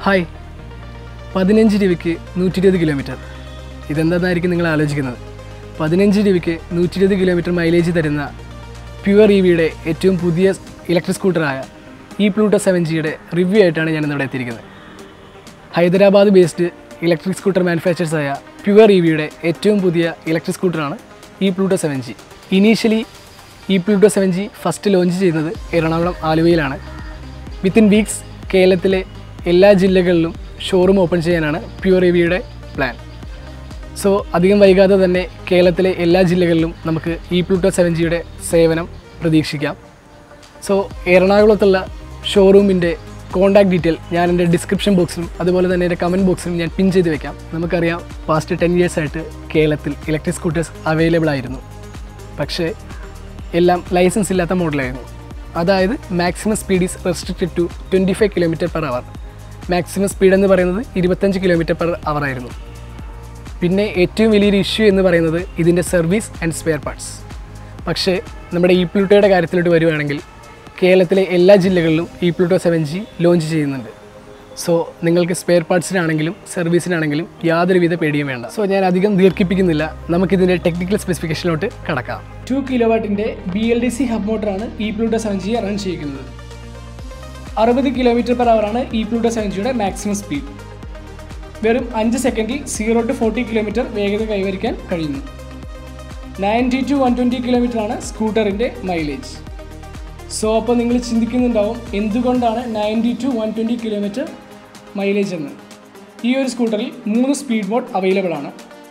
hi പതിനഞ്ച് രൂപയ്ക്ക് നൂറ്റി ഇരുപത് കിലോമീറ്റർ ഇതെന്താണെന്നായിരിക്കും നിങ്ങൾ ആലോചിക്കുന്നത് പതിനഞ്ച് രൂപയ്ക്ക് നൂറ്റി ഇരുപത് കിലോമീറ്റർ മൈലേജ് തരുന്ന പ്യുവർ ഇ വിയുടെ ഏറ്റവും പുതിയ ഇലക്ട്രിക് സ്കൂട്ടറായ ഇ പ്ലൂട്ടോ സെവൻ ജിയുടെ റിവ്യൂ ആയിട്ടാണ് ഞാൻ ഇന്നിവിടെ എത്തിയിരിക്കുന്നത് ഹൈദരാബാദ് ബേസ്ഡ് ഇലക്ട്രിക് സ്കൂട്ടർ മാനുഫാക്ചേഴ്സായ പ്യുവർ ഇ വിയുടെ ഏറ്റവും പുതിയ ഇലക്ട്രിക് സ്കൂട്ടറാണ് E Pluto seven G initially E Pluto seven G first launch ചെയ്യുന്നത് എറണാകുളം ആലുവയിലാണ് വിത്തിൻ വീക്സ് കേരളത്തിലെ എല്ലാ ജില്ലകളിലും ഷോറൂം ഓപ്പൺ ചെയ്യാനാണ് പ്യുവർ ഇ വിയുടെ പ്ലാൻ സോ അധികം വൈകാതെ തന്നെ കേരളത്തിലെ എല്ലാ ജില്ലകളിലും നമുക്ക് ഇ പ്ലൂട്ടോ സെവൻ ജിയുടെ സേവനം പ്രതീക്ഷിക്കാം സോ എറണാകുളത്തുള്ള ഷോറൂമിൻ്റെ കോൺടാക്ട് ഡീറ്റെയിൽ ഞാൻ എൻ്റെ ഡിസ്ക്രിപ്ഷൻ ബോക്സിലും അതുപോലെ തന്നെ എൻ്റെ കമൻറ്റ് ബോക്സിലും ഞാൻ പിൻ ചെയ്ത് വെക്കാം നമുക്കറിയാം പാസ്റ്റ് ടെൻ ഇയേഴ്സായിട്ട് കേരളത്തിൽ ഇലക്ട്രിക് സ്കൂട്ടേഴ്സ് അവൈലബിൾ ആയിരുന്നു പക്ഷേ എല്ലാം ലൈസൻസ് ഇല്ലാത്ത മോഡലായിരുന്നു അതായത് maximum speed is restricted to twenty five kilometre per hour maximum speed എന്ന് പറയുന്നത് ഇരുപത്തഞ്ച് കിലോമീറ്റർ പെർ അവർ ആയിരുന്നു പിന്നെ ഏറ്റവും വലിയൊരു ഇഷ്യൂ എന്ന് പറയുന്നത് ഇതിൻ്റെ സർവീസ് ആൻഡ് സ്പെയർ പാർട്സ് പക്ഷേ നമ്മുടെ ഇ പ്ലൂട്ടോയുടെ കാര്യത്തിലോട്ട് വരുവാണെങ്കിൽ കേരളത്തിലെ എല്ലാ ജില്ലകളിലും E Pluto seven G launch ചെയ്യുന്നുണ്ട് സോ നിങ്ങൾക്ക് സ്പെയർ പാർട്സിനാണെങ്കിലും സർവീസിനാണെങ്കിലും യാതൊരുവിധ പേടിയും വേണ്ട സോ ഞാൻ അധികം ദീർഘിപ്പിക്കുന്നില്ല നമുക്കിതിൻ്റെ ടെക്നിക്കൽ സ്പെസിഫിക്കേഷനിലോട്ട് കടക്കാം ടു കിലോ വാട്ടിൻ്റെ B L D C hub മോട്ടറാണ് ഇ പ്ലൂട്ടോ സെവൻ ജിയെ റൺ ചെയ്യിക്കുന്നത് അറുപത് കിലോമീറ്റർ പെർ അവറാണ് ഇ പ്ലൂട്ടോ സെവൻ ജിയുടെ മാക്സിമം സ്പീഡ് വെറും അഞ്ച് സെക്കൻഡിൽ സീറോ ടു ഫോർട്ടി കിലോമീറ്റർ വേഗത കൈവരിക്കാൻ കഴിയുന്നു ninety to one twenty kilometre ആണ് സ്കൂട്ടറിൻ്റെ മൈലേജ് സോ അപ്പോൾ നിങ്ങൾ ചിന്തിക്കുന്നുണ്ടാവും എന്തുകൊണ്ടാണ് ninety to one twenty kilometre mileage എന്ന് ഈ ഒരു സ്കൂട്ടറിൽ മൂന്ന് സ്പീഡ് മോഡ് അവൈലബിൾ ആണ്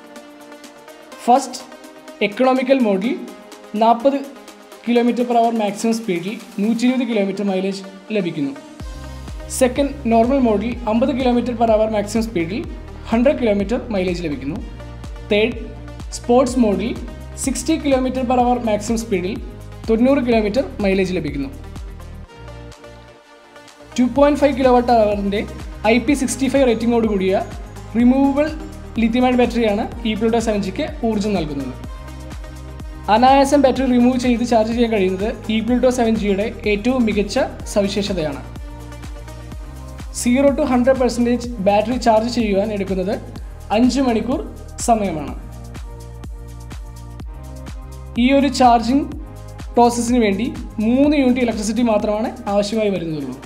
ഫസ്റ്റ് എക്കണോമിക്കൽ മോഡിൽ നാൽപ്പത് കിലോമീറ്റർ പെർ അവർ മാക്സിമം സ്പീഡിൽ നൂറ്റി ഇരുപത് കിലോമീറ്റർ മൈലേജ് ലഭിക്കുന്നു സെക്കൻഡ് നോർമൽ മോഡിൽ അമ്പത് കിലോമീറ്റർ പെർ അവർ മാക്സിമം സ്പീഡിൽ ഹൺഡ്രഡ് കിലോമീറ്റർ മൈലേജ് ലഭിക്കുന്നു തേർഡ് സ്പോർട്സ് മോഡിൽ sixty kilometre per hour maximum സ്പീഡിൽ തൊണ്ണൂറ് കിലോമീറ്റർ മൈലേജ് ലഭിക്കുന്നു two point five kilowatt അവറിൻ്റെ ഐ പി സിക്സ്റ്റി ഫൈവ് റേറ്റിംഗോട് കൂടിയ റിമൂവബിൾ ലിഥിയം ബാറ്ററിയാണ് ഇ പ്ലൂട്ടോ സെവൻ ജിക്ക് ഊർജ്ജം നൽകുന്നത് അനായാസം ബാറ്ററി റിമൂവ് ചെയ്ത് ചാർജ് ചെയ്യാൻ കഴിയുന്നത് ഇ പ്ലൂട്ടോ സെവൻ ജിയുടെ ഏറ്റവും മികച്ച സവിശേഷതയാണ് zero to hundred percentage battery charge ചെയ്യുവാൻ എടുക്കുന്നത് അഞ്ച് മണിക്കൂർ സമയമാണ് ഈ ഒരു ചാർജിങ് പ്രോസസ്സിന് വേണ്ടി മൂന്ന് യൂണിറ്റ് ഇലക്ട്രിസിറ്റി മാത്രമാണ് ആവശ്യമായി വരുന്നുള്ളൂ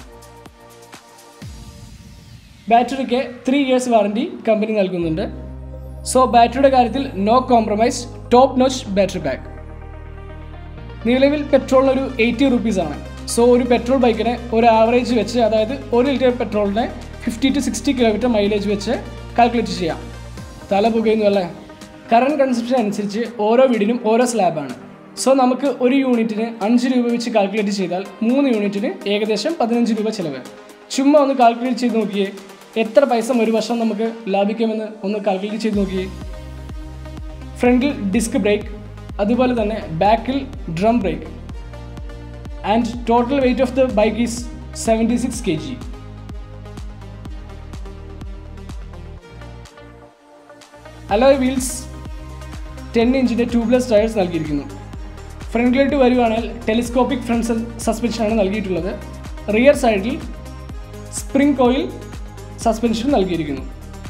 ബാറ്ററിക്ക് ത്രീ ഇയേഴ്സ് വാറണ്ടി കമ്പനി നൽകുന്നുണ്ട് സോ ബാറ്ററിയുടെ കാര്യത്തിൽ no compromise top notch battery pack നിലവിൽ പെട്രോളിന് ഒരു എയ്റ്റി റുപ്പീസ് ആണ് സോ ഒരു പെട്രോൾ ബൈക്കിന് ഒരു ആവറേജ് വെച്ച് അതായത് ഒരു ലിറ്റർ പെട്രോളിന് fifty to sixty kilometre mileage വെച്ച് കാൽക്കുലേറ്റ് ചെയ്യാം തല പുകയുന്നു അല്ലേ കറണ്ട് കൺസപ്ഷൻ അനുസരിച്ച് ഓരോ വീടിനും ഓരോ സ്ലാബാണ് സോ നമുക്ക് ഒരു യൂണിറ്റിന് അഞ്ച് രൂപ വെച്ച് കാൽക്കുലേറ്റ് ചെയ്താൽ മൂന്ന് യൂണിറ്റിന് ഏകദേശം പതിനഞ്ച് രൂപ ചിലവ് ചുമ്മാ ഒന്ന് കാൽക്കുലേറ്റ് ചെയ്ത് നോക്കിയേ എത്ര പൈസ ഒരു വർഷം നമുക്ക് ലാഭിക്കാമെന്ന് ഒന്ന് കാൽക്കുലേറ്റ് ചെയ്ത് നോക്കിയേ ഫ്രണ്ടിൽ ഡിസ്ക് ബ്രേക്ക് അതുപോലെ തന്നെ ബാക്കിൽ drum brake and total weight of the bike is seventy six K G alloy wheels ten ഇഞ്ചിൻ്റെ ട്യൂബ്ലെസ് ടയേഴ്സ് നൽകിയിരിക്കുന്നു ഫ്രണ്ടിലോട്ട് വരുവാണെങ്കിൽ ടെലിസ്കോപ്പിക് ഫ്രണ്ട് സസ്പെൻഷനാണ് നൽകിയിട്ടുള്ളത് റിയർ സൈഡിൽ സ്പ്രിംഗ് കോയിൽ സസ്പെൻഷൻ നൽകിയിരിക്കുന്നു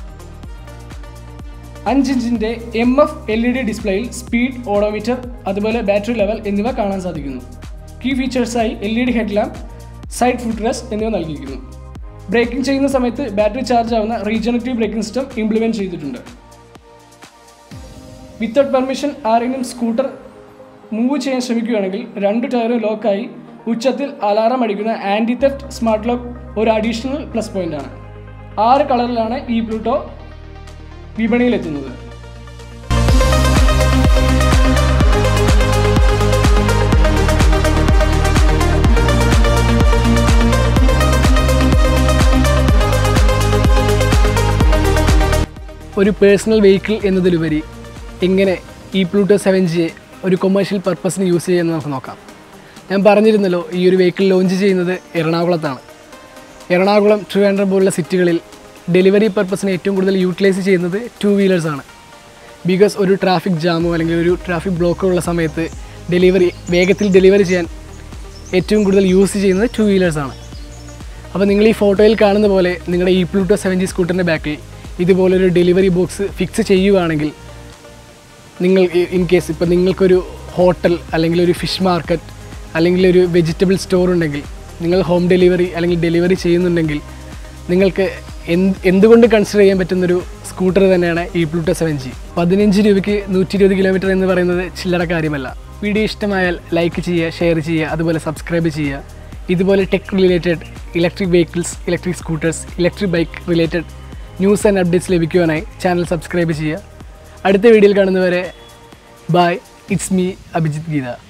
അഞ്ച് ഇഞ്ചിൻ്റെ M F L E D ഡിസ്പ്ലേയിൽ സ്പീഡ് ഓഡോമീറ്റർ അതുപോലെ ബാറ്ററി ലെവൽ എന്നിവ കാണാൻ സാധിക്കുന്നു കീ ഫീച്ചേഴ്സായി L E D head lamp side foot rest എന്നിവ നൽകിയിരിക്കുന്നു ബ്രേക്കിംഗ് ചെയ്യുന്ന സമയത്ത് ബാറ്ററി ചാർജ് ആവുന്ന റീജനറേറ്റീവ് ബ്രേക്കിംഗ് സിസ്റ്റം ഇംപ്ലിമെൻറ്റ് ചെയ്തിട്ടുണ്ട് വിത്തൗട്ട് പെർമിഷൻ ആരെങ്കിലും സ്കൂട്ടർ മൂവ് ചെയ്യാൻ ശ്രമിക്കുകയാണെങ്കിൽ രണ്ട് ടയറും ലോക്കായി ഉച്ചത്തിൽ അലാറം അടിക്കുന്ന ആൻറ്റി തെഫ്റ്റ് സ്മാർട്ട് ലോക്ക് ഒരു അഡീഷണൽ പ്ലസ് പോയിന്റ് ആണ് ആറ് കളറിലാണ് ഈ പ്ലൂട്ടോ വിപണിയിലെത്തുന്നത് ഒരു പേഴ്സണൽ വെഹിക്കിൾ എന്നതിലുപരി എങ്ങനെ ഈ പ്ലൂട്ടോ സെവൻ ജിയെ ഒരു കൊമേഴ്ഷ്യൽ പർപ്പസിന് യൂസ് ചെയ്യുമെന്ന് നമുക്ക് നോക്കാം ഞാൻ പറഞ്ഞിരുന്നല്ലോ ഈ ഒരു വെഹിക്കിൾ ലോഞ്ച് ചെയ്യുന്നത് എറണാകുളത്താണ് എറണാകുളം ട്രിവാൻഡ്രം പോലുള്ള സിറ്റികളിൽ ഡെലിവറി പർപ്പസിന് ഏറ്റവും കൂടുതൽ യൂട്ടിലൈസ് ചെയ്യുന്നത് ടു വീലേഴ്സാണ് ബിക്കോസ് ഒരു ട്രാഫിക് ജാമോ അല്ലെങ്കിൽ ഒരു ട്രാഫിക് ബ്ലോക്കോ ഉള്ള സമയത്ത് ഡെലിവറി വേഗത്തിൽ ഡെലിവറി ചെയ്യാൻ ഏറ്റവും കൂടുതൽ യൂസ് ചെയ്യുന്നത് ടു വീലേഴ്സാണ് അപ്പോൾ നിങ്ങൾ ഈ ഫോട്ടോയിൽ കാണുന്ന പോലെ നിങ്ങളുടെ ഈ പ്ലൂട്ടോ സെവൻ ജി സ്കൂട്ടറിൻ്റെ ബാക്കിൽ ഇതുപോലൊരു ഡെലിവറി ബോക്സ് ഫിക്സ് ചെയ്യുകയാണെങ്കിൽ നിങ്ങൾ ഇൻ കേസ് ഇപ്പോൾ നിങ്ങൾക്കൊരു ഹോട്ടൽ അല്ലെങ്കിൽ ഒരു ഫിഷ് മാർക്കറ്റ് അല്ലെങ്കിൽ ഒരു വെജിറ്റബിൾ സ്റ്റോർ ഉണ്ടെങ്കിൽ നിങ്ങൾ ഹോം ഡെലിവറി അല്ലെങ്കിൽ ഡെലിവറി ചെയ്യുന്നുണ്ടെങ്കിൽ നിങ്ങൾക്ക് എന്ത് എന്തുകൊണ്ട് കൺസിഡർ ചെയ്യാൻ പറ്റുന്നൊരു സ്കൂട്ടർ തന്നെയാണ് ഈ പ്ലൂട്ടോ സെവൻ ജി പതിനഞ്ച് രൂപയ്ക്ക് നൂറ്റി ഇരുപത് കിലോമീറ്റർ എന്ന് പറയുന്നത് ചില്ലറ കാര്യമല്ല വീഡിയോ ഇഷ്ടമായാൽ ലൈക്ക് ചെയ്യുക ഷെയർ ചെയ്യുക അതുപോലെ സബ്സ്ക്രൈബ് ചെയ്യുക ഇതുപോലെ tech related electric vehicles electric scooters electric bike related news and updates ലഭിക്കുവാനായി ചാനൽ സബ്സ്ക്രൈബ് ചെയ്യുക അടുത്ത വീഡിയോയിൽ കാണുന്നവരെ bye it's me Abhijith Geetha